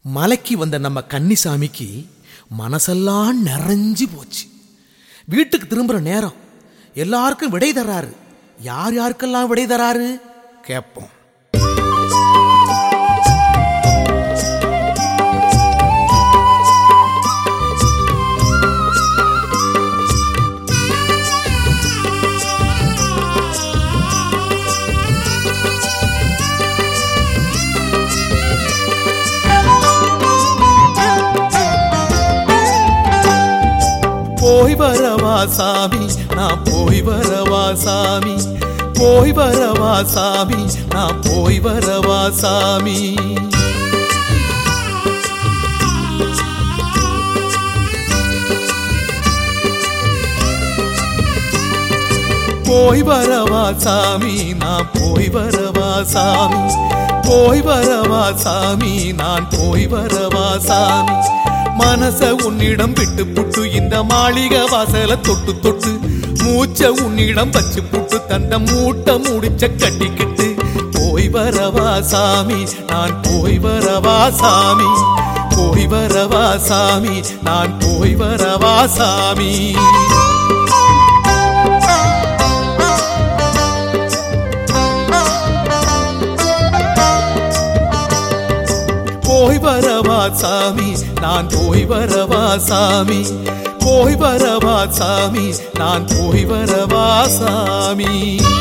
மலைக்கு வந்த நம்ம கன்னிசாமிக்கு மனசெல்லாம் நிறைஞ்சு போச்சு வீட்டுக்கு திரும்புற நேரம் எல்லாருக்கும் விடை தர்றாரு யார் யாருக்கெல்லாம் விடை தராரு கேட்போம் போய் வரவா சாமி நான் போய் வரவா சாமி போய் வரவா சாமி நான் போய் வரவா சாமி போய் வரவா சாமி நான் போய் வரவா சாமி போய் வரவா சாமி நான் போய் வரவா சாமி மனச உன்னிடம் விட்டு புட்டு இந்த மாளிகை வாசல தொட்டு தொட்டு மூச்ச உன்னிடம் வச்சு புட்டு தந்த மூட்டை முடிச்ச கட்டிக்கிட்டு போய் வரவா சாமி நான் போய் வரவா சாமி போய் வரவா சாமி நான் போய் வரவா சாமி போய் வரவா சாமி நான் போய் வரவா சாமி போய் வரவா சாமி நான் போய் வரவா சாமி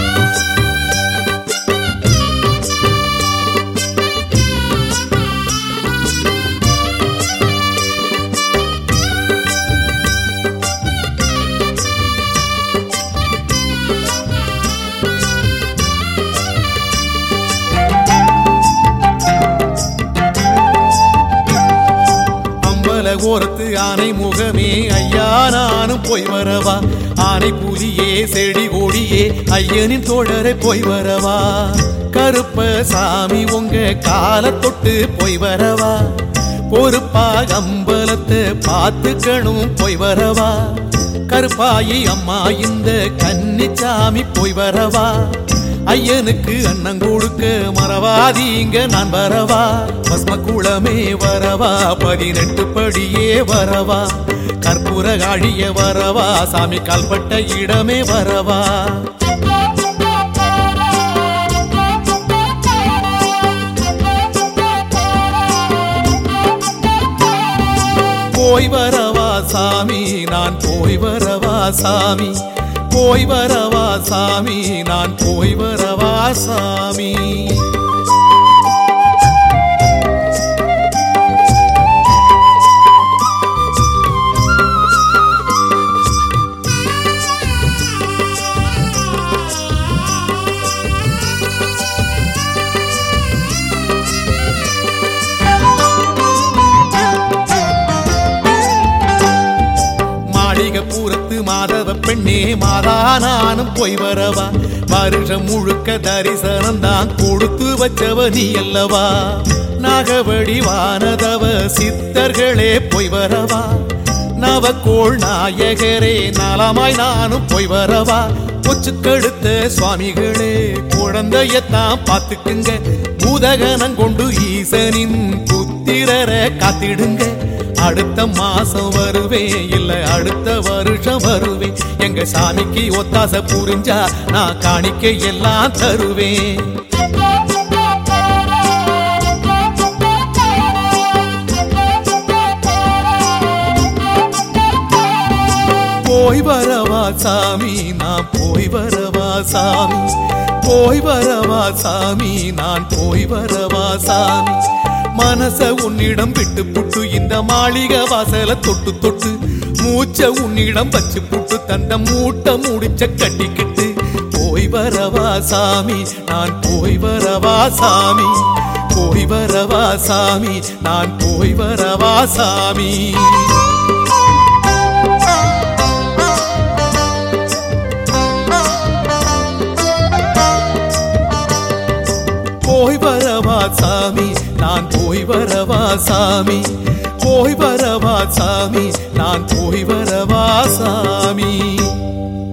அம்பல ஓரத்து ஆனை முகமே ஐயா நானும் போய் வரவா ஆனை புலியே செடி கொடியே ஐயனின் தோழரை போய் வரவா கருப்ப சாமி உங்க கால தொட்டு போய் வரவா பொறுப்பா அம்பலத்தை பார்த்துக்கணும் போய் வரவா கருப்பாயி அம்மா இந்த கன்னிச்சாமி போய் வரவா ஐயனுக்கு அண்ணன் கொடுக்க மறவாதீங்க நான் வரவா பஸ்ம குளமே வரவா பதினெட்டு படியே வரவா கற்பூர காழிய வரவா சாமி கால்பட்ட இடமே வரவா போய் வரவா சாமி நான் போய் வரவா சாமி போய் வரவா சாமி நான் போய் வரவா சாமி மாளிகை பூரத்து மாதவ பெண்ணே மாதா நானும் போய் வரவா வருஷம் முழுக்க தரிசனம் தான் கொடுத்து வச்சவ நீ அல்லவா நாகவடி வானதவ சித்தர்களே போய் வரவா நவக்கோள் நாயகரே நலமாய் நானும் போய் வரவா கொச்சு கழுத்த சுவாமிகளே குழந்தையத்தான் பார்த்துக்குங்க பூதகனம் கொண்டு ஈசனின் புத்திரரை காத்திடுங்க அடுத்த மாசம் வருவேன் இல்ல அடுத்த வருஷம் வருவேன் எங்க சாமிக்கு ஒத்தாச புரிஞ்சா நான் காணிக்கை எல்லாம் தருவேன் போய் வரவா சாமி நான் போய் வரவா சாமி போய் வரவா சாமி நான் போய் வரவா சாமி மனச உன்னிடம் விட்டு புட்டு இந்த மாளிகை வாசல தொட்டு தொட்டு மூச்ச உன்னிடம் வச்சு புட்டு தந்த மூட்டை முடிச்ச கட்டிக்கிட்டு போய் வரவா சாமி நான் போய் வரவா சாமி போய் வரவா சாமி நான் போய் வரவா சாமி போய் வரவா சாமி நான் போய் வரவா சாமி போய் வரவா சாமி நான் போய் வரவா சாமி